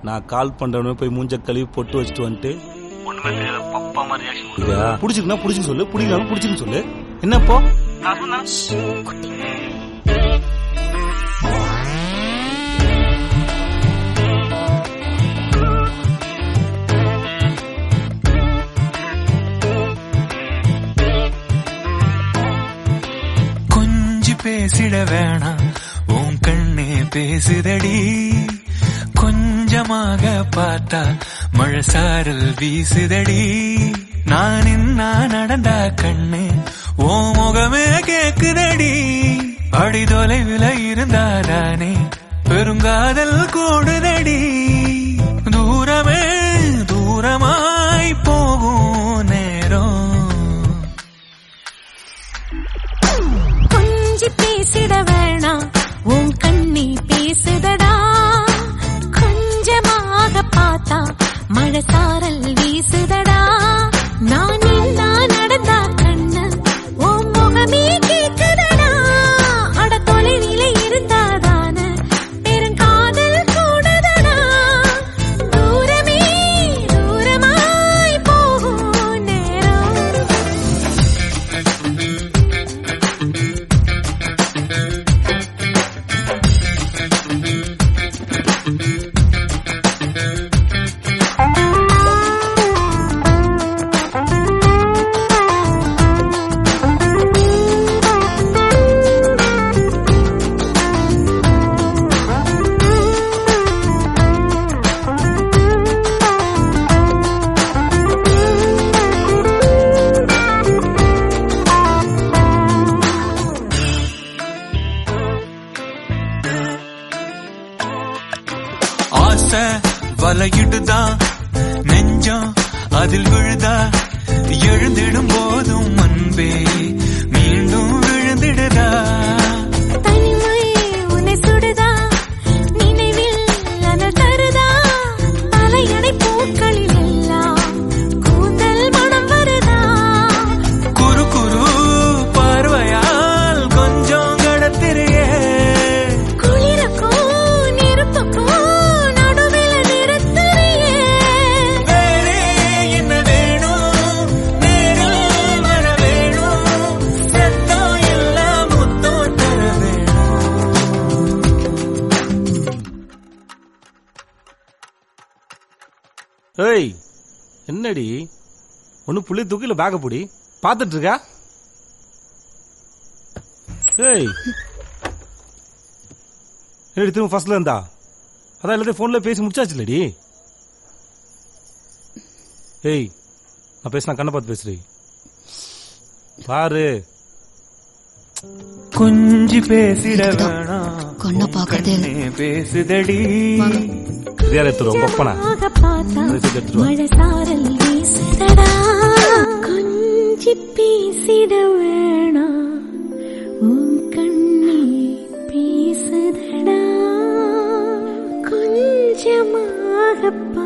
நான் கால் பண்றவனே போய் மூஞ்ச கழுவி பொட்டு வச்சுட்டு வந்துட்டு ஒண்ணுமே தெரியல பப்பா மாதிரி reaction கொடுக்குற. இதா புடிச்சிருக்குன்னா புடிச்சுன்னு சொல்லு பிடிக்கலாம் புடிச்சுன்னு சொல்லு என்ன இப்போ நான் சொன்னேன் கொஞ்சி பேசிட வேணாம் உன் கண்ணே பேசுதடி கொஞ்சமாக பார்த்தா மழை சாரல் வீசுதடி நான் என்ன நடந்தா கண்ணு ஓ முகமே கேக்குதடி அடி தொலைவில் இருந்தாதானே பெருங்காதல் கூடுதடி தூரமே தூரமாய் போகும் நேரம் கொஞ்சி பேசிட வேணாம் உன் கண்ணி பேசுதடா கொஞ்சமாக பார்த்தா மழை சாரல் வீசுதடா நான் இல்லா நடந்தா கண்ணு உன் முகமே கேக்குதடா அட தொலைவில இருந்தாதான பெருங்காதல் கூடுதடா தூரமே தூரமாய் போகும் நேரம் ஆசை வலையிடுதா நெஞ்சம் அதில் விழுதா எழுந்திடும் போதும் அன்பே மீண்டும் விழுந்திடுதா தனிமை உன்னை சுடுதா நினைவில் அனல் தருதா தலையணை பூக்களில் எல்லாம் கூந்தல் மனம் வருதா குறு குறு பார்வையால் கொஞ்சம் கடத்திரியே குளிருக்கும் நெருப்புக்கும் நடுவில் நிறுத்துறியே வேறே என்ன வேணும் நேரில் வர வேணும் சத்தம் எல்லாம் முத்தம் தர வேணும் ஏய் என்னடி ஒண்ணு புள்ளி தூக்கி இல்ல பேக்க புடி பாத்துட்டு இருக்கா ஏய் என்னடி திரும்ப ஃபர்ஸ்ட்ல இருந்தா அதான் எல்லாத்தையும் போன்ல பேசி முடிச்சாச்சு இல்லடி ஏய் நான் பேசினா கண்ணை பார்த்து பேசுறி பாரு கொஞ்சி பேசிட வேணாம் கண்ணை பார்க்கறதே இல்ல. கண்ணே பேசுதடி இதே எடுத்துரு உங்க ஒப்பனா ஆக பார்த்தா அதை தூக்கி எடுத்துட்டு வா. மழை சாரல் வீசுதடா கொஞ்சி பேசிட வேணாம் உன் கண்ணே பேசுதடா கொஞ்சமாக